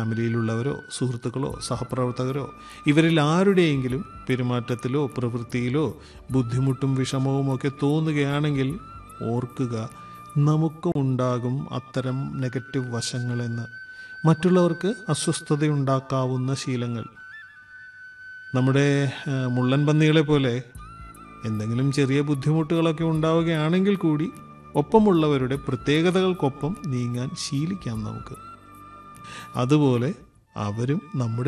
ഫാമിലിയിലുള്ളവരോ സുഹൃത്തുക്കളോ സഹപ്രവർത്തകരോ ഇവരിൽ ആരുടെയെങ്കിലും പെരുമാറ്റത്തിലോ പ്രവൃത്തിയിലോ ബുദ്ധിമുട്ടും വിഷമവും ഒക്കെ തോന്നുകയാണെങ്കിൽ ഓർക്കുക നമുക്കും ഉണ്ടാകും അത്തരം നെഗറ്റീവ് വശങ്ങളെന്ന് മറ്റുള്ളവർക്ക് അസ്വസ്ഥതയുണ്ടാക്കാവുന്ന ശീലങ്ങൾ നമ്മുടെ ആ, മുള്ളൻ പന്നികളെ പോലെ എന്തെങ്കിലും ചെറിയ ബുദ്ധിമുട്ടുകളൊക്കെ ഉണ്ടാവുകയാണെങ്കിൽ കൂടി ഒപ്പമുള്ളവരുടെ പ്രത്യേകതകൾക്കൊപ്പം നീങ്ങാൻ ശീലിക്കാം നമുക്ക് അതുപോലെ അവരും നമ്മുടെ